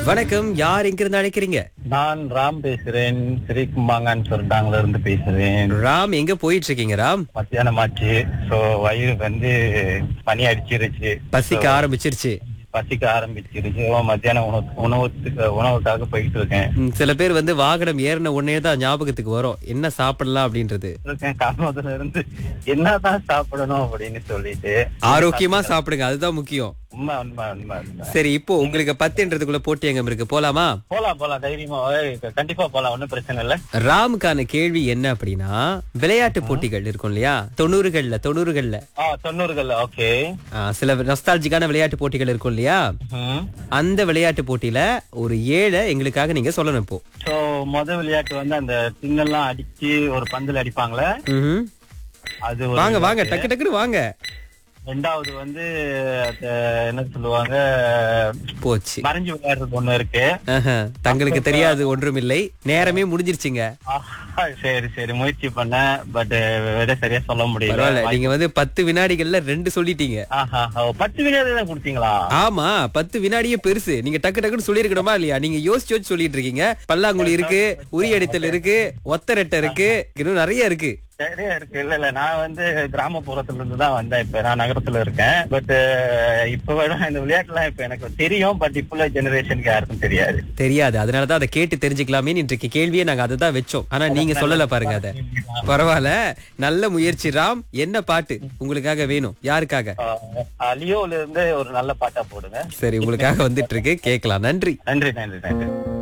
வணக்கம் யார் எங்க இருந்து அழைக்கிறீங்க நான் ராம் பேசுறேன் ஸ்ரீகும்பாங்கன்னு சொல்லிட்டாங்கள இருந்து பேசுறேன் ராம் எங்க போயிட்டு இருக்கீங்க ராம் மத்தியானம் ஆச்சு சோ வயிறு வந்து பனி அடிச்சிருச்சு பசிக்க ஆரம்பிச்சிருச்சு பசிக்க ஆரம்பிச்சிருச்சு ஓ, மத்தியானம் உணவு உணவுக்கு உணவுக்காக போயிட்டு இருக்கேன் ம், சில பேர் வந்து வாகனம் ஏறின உடனே தான் ஞாபகத்துக்கு வரும் என்ன சாப்பிடலாம் அப்படின்றது இருக்கேன் காரணத்துல இருந்து என்னதான் சாப்பிடணும் அப்படின்னு சொல்லிட்டு ஆரோக்கியமா சாப்பிடுங்க அதுதான் முக்கியம் உண்மை உண்மை உண்மை உண்மை. சரி இப்போ உங்களுக்கு பத்துன்றதுக்குள்ள போட்டி எங்க இருக்கு போலாமா போலாம் போலாம் தைரியமா ஏய், கண்டிப்பா போலாம் ஒண்ணும் பிரச்சனை இல்ல ராமுக்கான கேள்வி என்ன அப்படின்னா விளையாட்டு போட்டிகள் இருக்கும் இல்லையா தொண்ணூறுகள்ல தொண்ணூறுகள்ல ஆ தொண்ணூறுகள்ல ஓகே ஆ, சில நொஸ்டாலஜிக்கான விளையாட்டு போட்டிகள் இருக்கும் இல்லையா அந்த விளையாட்டு போட்டியில ஒரு ஏழை எங்களுக்காக நீங்க சொல்லணும் இப்போ சோ முத விளையாட்டு வந்து அந்த திங்கெல்லாம் அடிச்சு ஒரு பந்துல அடிப்பாங்களே ம்ஹும். அது ஒரு வாங்க வாங்க விளையாட்டு. டக்கு டக்குன்னு வாங்க ரெண்டாவது வந்து அந்த என்ன சொல்லுவாங்க போச்சு மறைஞ்சு விளையாடுறது ஒண்ணு இருக்கு ஆஹா, தங்களுக்கு தெரியாது ஒன்றுமில்லை நேரமே முடிஞ்சிருச்சுங்க ஆஹா, சரி சரி முயற்சி பண்ணேன் பட் விட சரியா சொல்ல முடியல பரவாயில்ல நீங்க வந்து பத்து வினாடிகள்ல ரெண்டு சொல்லிட்டீங்க ஆஹா, ஓ, பத்து வினாடி தான் கொடுத்தீங்களா ஆமா பத்து வினாடியே பெருசு நீங்க டக்கு டக்குன்னு சொல்லிருக்கணுமா இல்லையா நீங்க யோசிச்சு யோசிச்சு சொல்லிட்டு இருக்கீங்க பல்லாங்குழி இருக்கு உரியடித்தல் இருக்கு ஒத்தரெட்டை இருக்கு இன்னும் நிறைய இருக்கு சரியா இருக்கு இல்ல இல்ல நான் வந்து கிராமப்புறத்துல இருந்து தான் வந்தேன் இப்ப நான் நகரத்துல இருக்கேன் பட் இப்ப விட இந்த விளையாட்டுலாம் இப்ப எனக்கு தெரியும் பட் இப்ப உள்ள ஜெனரேஷனுக்கு யாருக்கும் தெரியாது தெரியாது அதனாலதான் அதை கேட்டு தெரிஞ்சுக்கலாமே இன்றைக்கு கேள்வியே நாங்க அதை தான் வச்சோம் ஆனா நீங்க சொல்லல பாருங்க அத பரவாயில்ல நல்ல முயற்சி ராம் என்ன பாட்டு உங்களுக்காக வேணும் யாருக்காக ஆஹ், லியோல இருந்து ஒரு நல்ல பாட்டா போடுங்க சரி உங்களுக்காக வந்துட்டு இருக்கு கேட்கலாம் நன்றி நன்றி நன்றி நன்றி